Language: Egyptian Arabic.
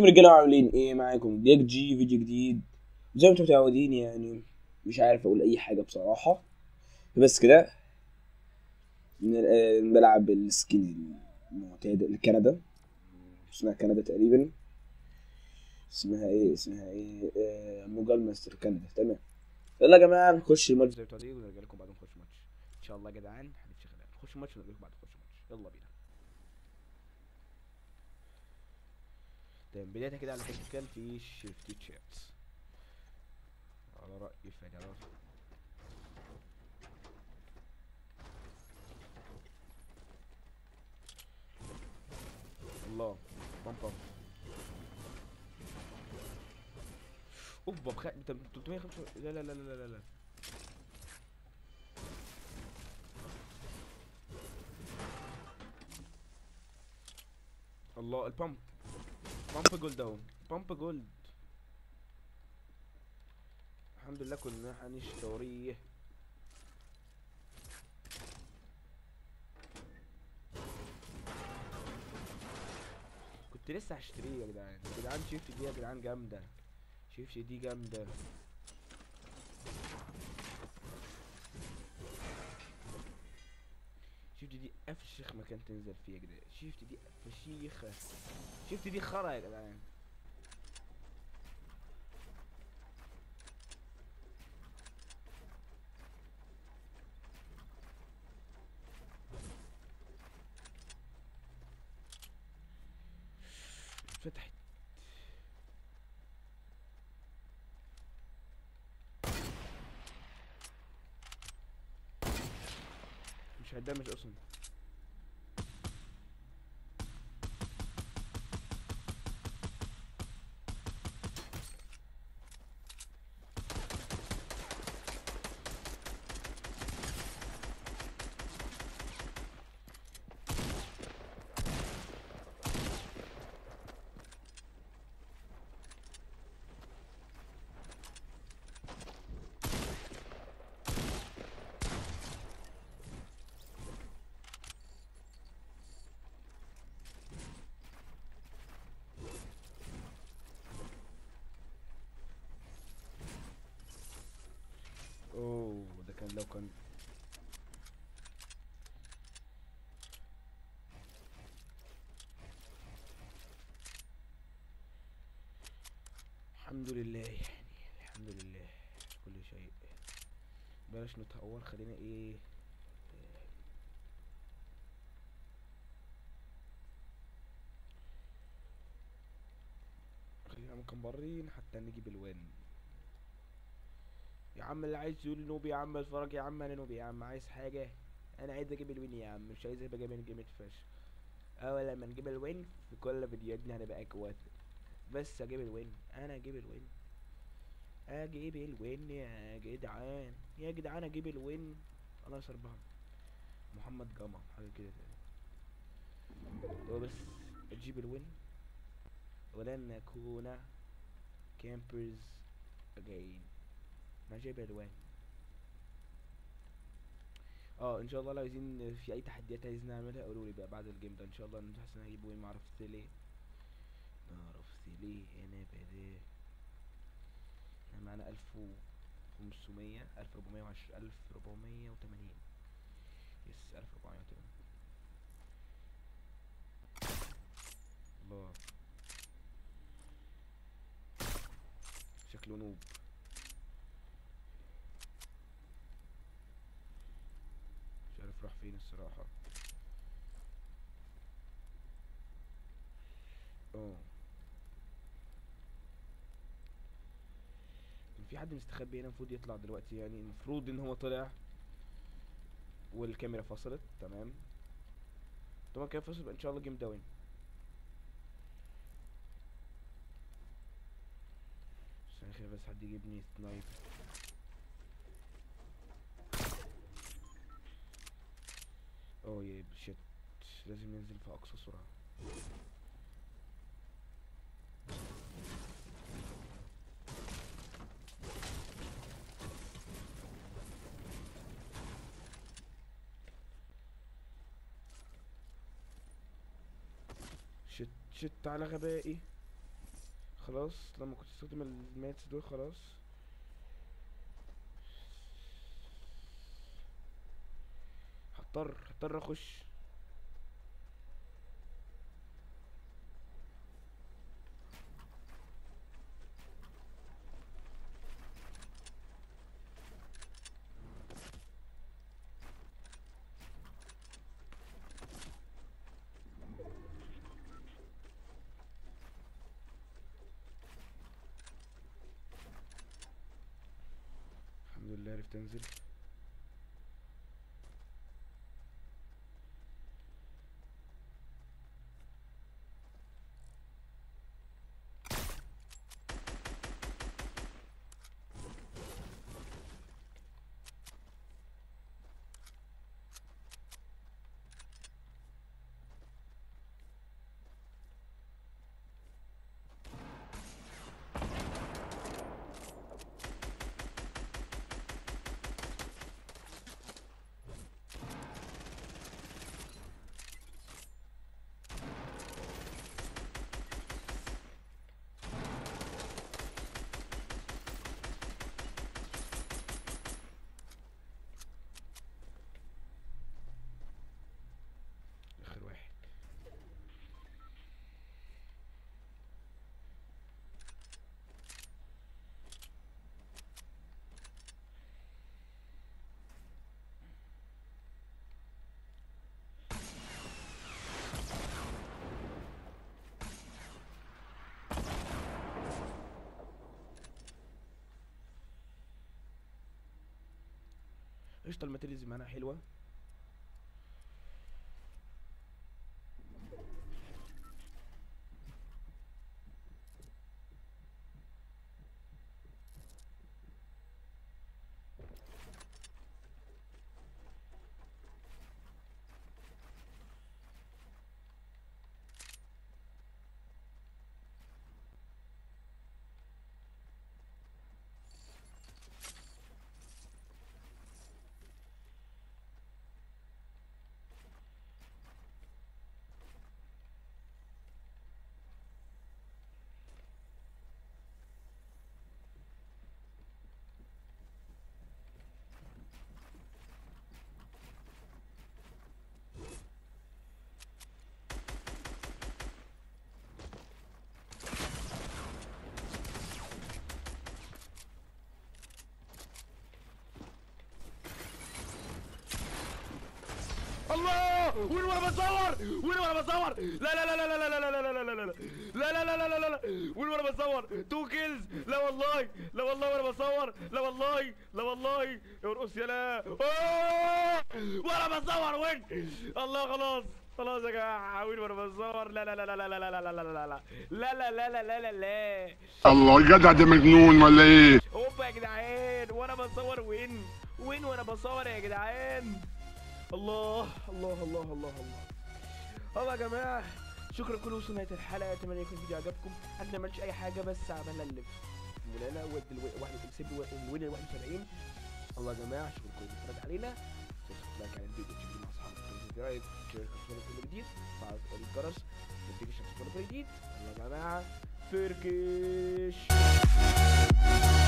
ازيكم رجاله عاملين ايه معاكم ديك جي فيديو جديد زي ما انتم متعودين يعني مش عارف اقول اي حاجه بصراحه بس كده من- آه، بلعب السكين المعتاد لكندا اسمها كندا تقريبا اسمها ايه اسمها ايه آه موجال ماستر كندا تمام يلا يا جماعه نخش الماتش زي بتوع دي ونرجع لكم بعد ما نخش ماتش ان شاء الله يا جدعان هنمشي خلال نخش ماتش ونرجع لكم بعد نخش ماتش يلا بينا تمام بداية كده على تشكيل في شيفتي تشيرز على رأي فجرة الله بام بام اوف باب خ... 305 لا لا لا لا لا لا الله البامب بامب جولد اهو بامب جولد الحمد لله كنا هنشتريه كنت لسه هشتريه يا جدعان يا جدعان شيفت دي يا جدعان جامدة شيفت دي جامدة شيفت دي افشخ مكان تنزل فيه يا جدعان شيفت دي فشيخة شيفت دي خرا يا جدعان فتحت مش هيدمج اصلا اوه ده كان لو كان الحمد لله يعني الحمد لله كل شيء بلاش نتهور خلينا ايه خلينا مكمبرين حتى نجيب الوين يا عم اللي عايز يقول نوبي يا عم اتفرج يا عم انا نوبي يا عم عايز حاجه انا عايز اجيب الوين يا عم مش عايز ابقى جايب جيمت فش اول لما نجيب الوين في كل فيديوهاتنا هنبقى اكوات بس اجيب الوين انا اجيب الوين اجيب الوين يا جدعان يا جدعان اجيب الوين الله يسربها محمد جمع حاجه كده هو بس اجيب الوين ولن نكون كامبرز again ما جايب الوان اه ان شاء الله لو عايزين في اي تحديات عايزين نعملها قولوا لي بقى بعد الجيم ده ان شاء الله نحسن اجيب وين معرفش ليه معرفش ليه انا بدي احنا معانا الف وخمسمية الف ربعمية وعشرين الف ربعمية وتمانين يس الف ربعمية وتمانين الله شكله نوب مش عارف راح فين الصراحة اه كان في حد مستخبي هنا المفروض يطلع دلوقتي يعني المفروض ان هو طلع والكاميرا فصلت تمام طبعا كده فصل يبقى ان شاء الله جيم داون عشان خير بس حد يجيبني سنايب اوه يا شيت لازم ننزل في اقصى سرعة شت شت على غبائي خلاص لما كنت استخدم الماتس دول خلاص هضطر هضطر اخش الحمد لله عرفت انزل اخر واحد قشطة الماتيريالز معانا حلوة الله وين وانا بصور وين وانا بصور لا لا لا لا لا لا لا لا لا لا لا لا لا لا لا لا لا لا وين وانا بصور تو كيلز لا والله لا والله وانا بصور لا والله لا والله ارقص يا لا أوه! وانا بصور وين الله خلاص خلاص يا جماعه وين وانا بصور لا لا لا لا لا لا لا لا لا لا لا لا لا لا لا لا لا الله الجدع ده مجنون ولا ايه هوبا يا جدعان وانا بصور وين وين وانا بصور يا جدعان الله الله الله الله الله الله يا جماعه شكرا كل وصلنا نهايه الحلقه اتمنى يكون الفيديو عجبكم احنا ما عملتش اي حاجه بس عملنا اللي في مولانا ود الو- واحد كسب الوين ال 71 الله يا جماعه شكرا كل اللي اتفرج علينا تنسوا لايك على الفيديو تشوفوا مع اصحابك رايك شير كل جديد فعل الجرس نوتيفيكيشن كل جديد الله يا جماعه فركش